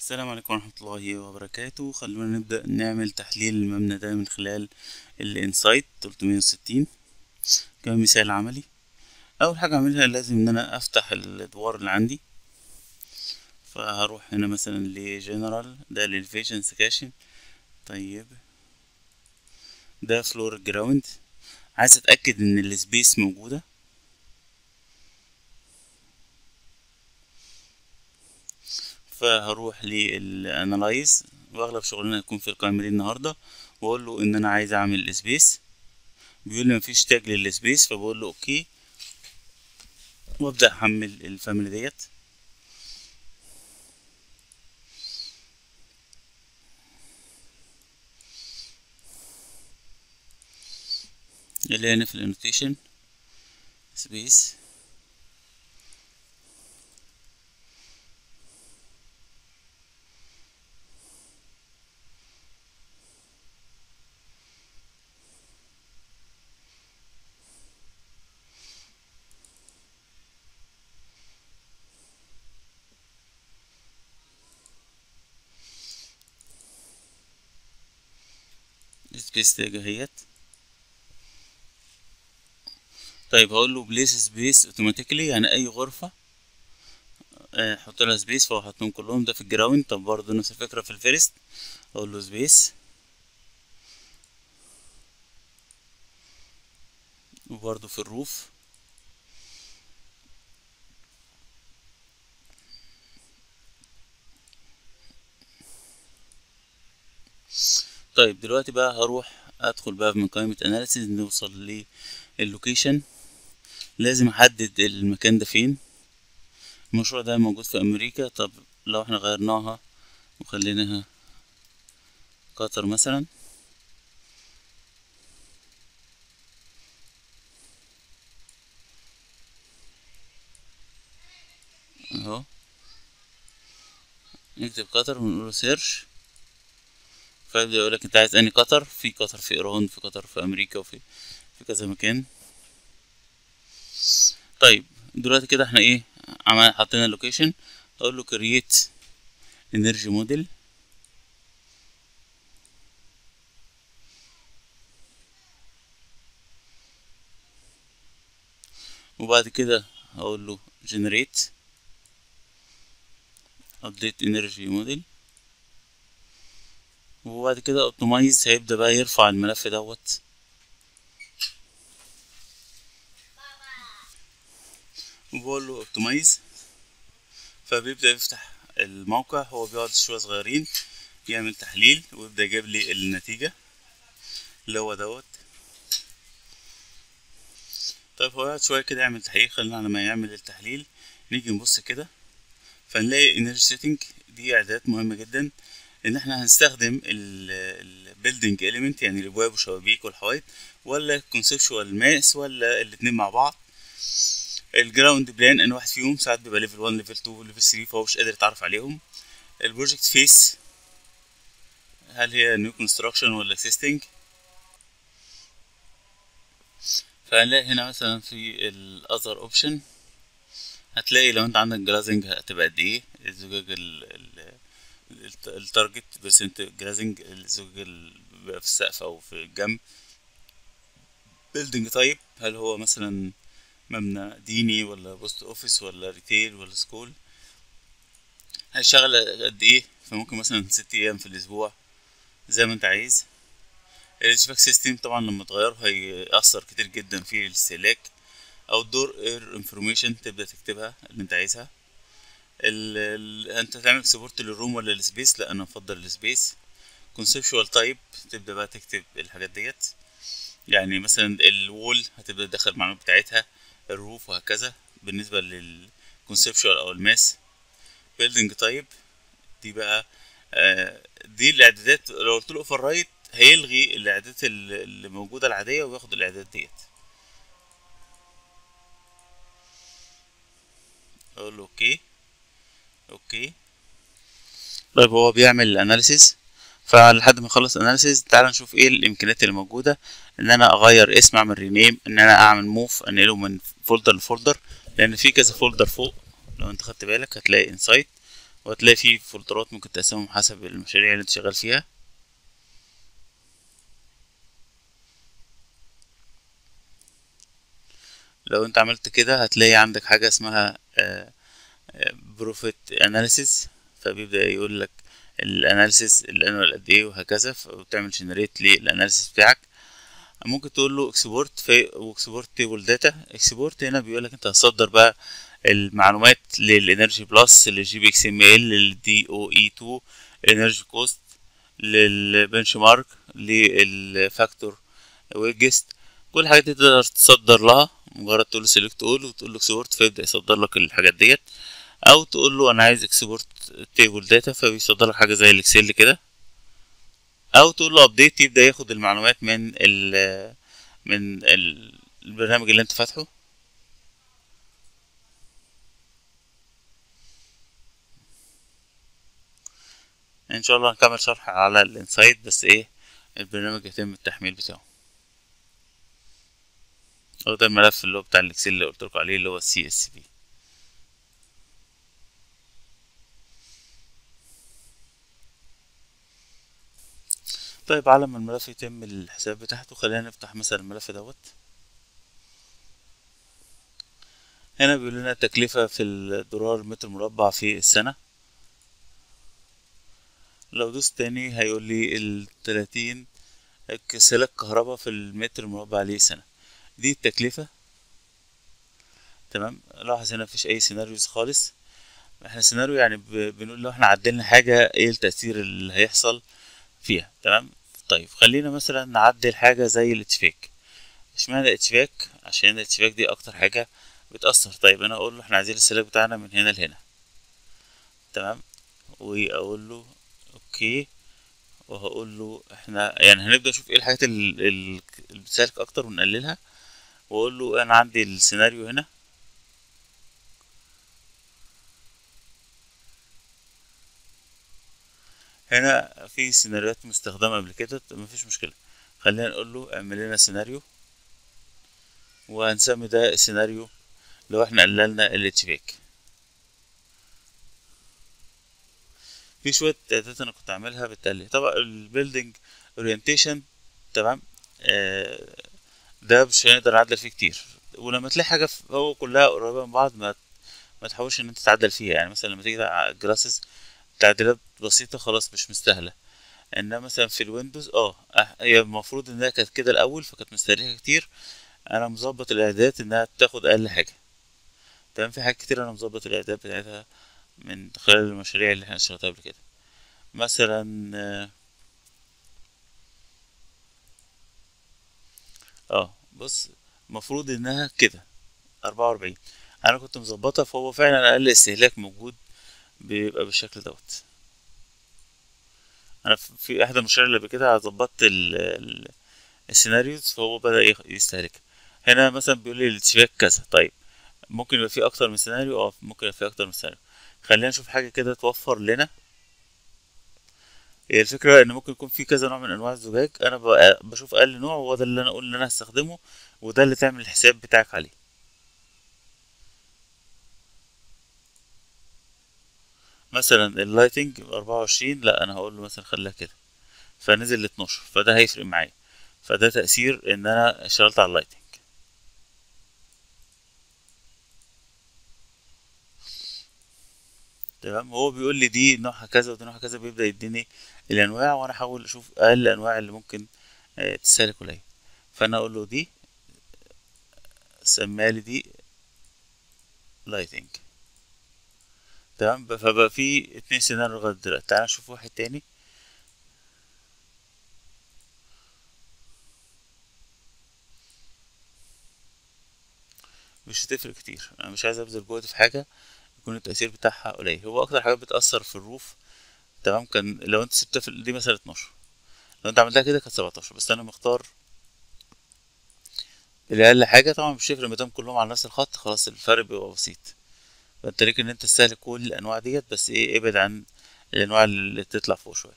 السلام عليكم ورحمة الله وبركاته خلونا نبدأ نعمل تحليل المبنى ده من خلال الانسايت 360 كمثال عملي أول حاجة أعملها لازم إن أنا أفتح الأدوار اللي عندي فهروح هنا مثلا لجنرال ده للفيجن سكاشن طيب ده فلور جراوند عايز أتأكد إن السبيس موجودة فهروح للانالايز واغلب شغلنا هيكون في القائمه دي النهارده واقول له ان انا عايز اعمل سبيس بيقول لي مفيش تاج للسبيس فبقول له اوكي وابدا احمل الفاميلي ديت اللي هنا في الانوتيشن سبيس سبيس تاج اهيت طيب هقول له بليس سبيس اوتوماتيكلي يعني اي غرفه احط لها سبيس فهو حطهم كلهم ده في الجراوند طب برضه نفس الفكره في الفيرست اقول له سبيس وبرضه في الروف طيب دلوقتي بقى هروح ادخل بقى من قائمة اناليسيز نوصل لللوكيشن لازم احدد المكان ده فين المشروع ده موجود في امريكا طب لو احنا غيرناها وخليناها قطر مثلا اهو نكتب قطر ونقول له سيرش فيبدأ يقولك انت عايز اني قطر في قطر في ايران في قطر في امريكا وفي في كذا مكان طيب دلوقتي كده احنا ايه عمل حطينا اللوكيشن اقول له كرييت انرجي موديل وبعد كده هقول له generate update energy model وبعد كده اوتومايز هيبدأ بقى يرفع الملف دوت وبقول له اوتومايز فبيبدأ يفتح الموقع هو بيقعد شوية صغيرين يعمل تحليل ويبدأ يجيب لي النتيجة اللي هو دوت طيب هو يقعد شوية كده يعمل تحليل خلينا على ما يعمل التحليل نيجي نبص كده فنلاقي انرجي سيتنج دي اعدادات مهمة جدا ان احنا هنستخدم البيلدينج اليمنت يعني الابواب والشبابيك والحوايط ولا كونسبشوال ماس ولا الاتنين مع بعض الجراوند بلان ان واحد فيهم ساعات بيبقى ليفل 1 ليفل 2 ليفل 3 فهو مش قادر يتعرف عليهم البروجكت فيس هل هي نيو كونستراكشن ولا اكزيستنج فهنلاقي هنا مثلا في الاذر اوبشن هتلاقي لو انت عندك جلازنج هتبقى قد ايه الزجاج التارجت برسنت جلازنج الزجاج اللي بيبقى في السقف او في الجنب بيلدينج تايب هل هو مثلا مبنى ديني ولا بوست اوفيس ولا ريتيل ولا سكول هيشتغل قد ايه فممكن مثلا ست ايام في الاسبوع زي ما انت عايز الاشفاك سيستم طبعا لما تغيره هيأثر كتير جدا في الاستهلاك او الدور اير انفورميشن تبدأ تكتبها اللي انت عايزها ال ال انت تعمل سبورت للروم ولا السبيس لا انا افضل السبيس كونسبشوال تايب تبدأ بقى تكتب الحاجات ديت يعني مثلا الوول هتبدأ تدخل المعلومات بتاعتها الروف وهكذا بالنسبة للكونسبشوال او الماس بيلدينج تايب دي بقى آه دي الاعدادات لو قلت له اوفر رايت هيلغي الاعدادات اللي موجودة العادية وياخد الاعدادات ديت اقول له اوكي اوكي طيب هو بيعمل الاناليسيس فلحد ما يخلص اناليسيس تعال نشوف ايه الامكانيات اللي موجوده ان انا اغير اسم اعمل رينيم ان انا اعمل موف انقله من فولدر لفولدر لان في كذا فولدر فوق لو انت خدت بالك هتلاقي انسايت وهتلاقي فيه فولدرات ممكن تقسمهم حسب المشاريع اللي انت شغال فيها لو انت عملت كده هتلاقي عندك حاجة اسمها بروفيت اناليسيس فبيبدأ يقول لك الاناليسيس الانوال قد ايه وهكذا وتعمل جنريت للاناليسيس بتاعك ممكن تقول له اكسبورت في واكسبورت تيبل داتا اكسبورت هنا بيقول لك انت هتصدر بقى المعلومات للانرجي بلس للجي بي اكس ام ال للدي او اي 2 انرجي كوست للبنش مارك للفاكتور ويجست كل الحاجات دي تقدر تصدر لها مجرد تقول له سيلكت اول وتقول له اكسبورت فيبدا يصدر لك الحاجات ديت او تقول له انا عايز اكسبورت تيبل داتا فبيصدر لك حاجه زي الاكسل كده او تقول له ابديت يبدا ياخد المعلومات من ال من ال البرنامج اللي انت فاتحه ان شاء الله هنكمل شرح على الانسايت بس ايه البرنامج يتم التحميل بتاعه هو ده الملف اللي هو بتاع الاكسل اللي قلت لكم عليه اللي هو السي اس في طيب على ما الملف يتم الحساب بتاعته خلينا نفتح مثلا الملف دوت هنا بيقول لنا التكلفة في الدولار متر مربع في السنة لو دوست تاني هيقول لي التلاتين استهلاك كهرباء في المتر مربع لسنة دي التكلفة تمام لاحظ هنا مفيش أي سيناريوز خالص احنا سيناريو يعني بنقول لو احنا عدلنا حاجة ايه التأثير اللي هيحصل فيها تمام طيب خلينا مثلا نعدل حاجة زي الاتشفاك اشمعنى الاتشفاك عشان الاتشفاك دي اكتر حاجة بتأثر طيب انا اقول له احنا عايزين الاستهلاك بتاعنا من هنا لهنا تمام واقول له اوكي وهقول له احنا يعني هنبدأ نشوف ايه الحاجات اللي بتسالك اكتر ونقللها واقول له انا عندي السيناريو هنا هنا في سيناريوهات مستخدمة قبل كده مفيش مشكلة خلينا نقول له اعمل لنا سيناريو وهنسمي ده سيناريو لو احنا قللنا الاتشباك في شوية اعدادات انا كنت عاملها بالتالي طبعا البيلدينج اورينتيشن تمام آه ده مش هنقدر نعدل فيه كتير ولما تلاقي حاجة هو كلها قريبة من بعض ما ما تحاولش ان انت تعدل فيها يعني مثلا لما تيجي على الجلاسز تعديلات بسيطة خلاص مش مستاهلة انما مثلا في الويندوز اه هي المفروض انها كانت كده الاول فكانت مستهلكة كتير انا مظبط الاعدادات انها تاخد اقل حاجة تمام في حاجات كتير انا مظبط الاعدادات بتاعتها من خلال المشاريع اللي احنا اشتغلتها قبل كده مثلا اه بص المفروض انها كده اربعة واربعين انا كنت مظبطها فهو فعلا اقل استهلاك موجود بيبقى بالشكل دوت انا في احدى المشاريع اللي قبل كده ظبطت السيناريوز فهو بدا يستهلك هنا مثلا بيقول لي الاتشباك كذا طيب ممكن يبقى في اكتر من سيناريو اه ممكن يبقى في اكتر من سيناريو خلينا نشوف حاجه كده توفر لنا هي الفكره ان ممكن يكون في كذا نوع من انواع الزجاج انا بشوف اقل نوع وهو ده اللي انا اقول ان انا هستخدمه وده اللي تعمل الحساب بتاعك عليه مثلا اللايتنج أربعة وعشرين لا انا هقول له مثلا خليها كده فنزل لاتناشر فده هيفرق معايا فده تأثير ان انا اشتغلت على اللايتنج تمام هو بيقول لي دي نوعها كذا ودي نوعها كذا بيبدأ يديني الانواع وانا احاول اشوف اقل الانواع اللي ممكن تستهلك قليل فانا اقول له دي سمالي دي لايتنج تمام فبقى في اتنين سيناريو لغاية دلوقتي تعالى نشوف واحد تاني مش هتفرق كتير انا مش عايز ابذل جهد في حاجة يكون التأثير بتاعها قليل هو اكتر حاجات بتأثر في الروف تمام كان لو انت سبتها في دي مثلا اتناشر لو انت عملتها كده كانت سبعتاشر بس انا مختار الاقل حاجة طبعا مش هيفرق مادام كلهم على نفس الخط خلاص الفرق بيبقى بسيط فانت ليك ان انت تستهلك كل الانواع ديت بس ايه ابعد عن الانواع اللي تطلع فوق شويه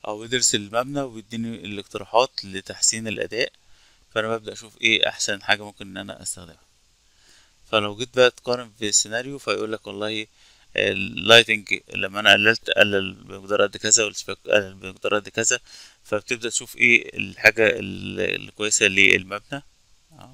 او يدرس المبنى ويديني الاقتراحات لتحسين الاداء فانا ببدا اشوف ايه احسن حاجه ممكن ان انا استخدمها فلو جيت بقى تقارن في السيناريو فيقول لك والله اللايتنج لما انا قللت قلل بمقدار قد كذا والشباك قلل بمقدار قد كذا فبتبدا تشوف ايه الحاجه ال- الكويسه للمبنى اه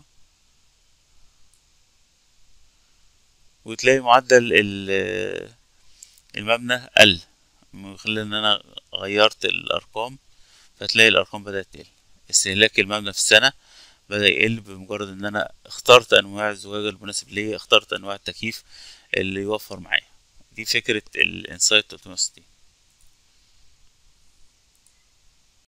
وتلاقي معدل ال- المبنى قل من خلال ان انا غيرت الارقام فتلاقي الارقام بدات تقل استهلاك المبنى في السنه بدأ يقل بمجرد ان انا اخترت انواع الزجاج المناسب ليا اخترت انواع التكييف اللي يوفر معايا دي فكرة الانسايت 360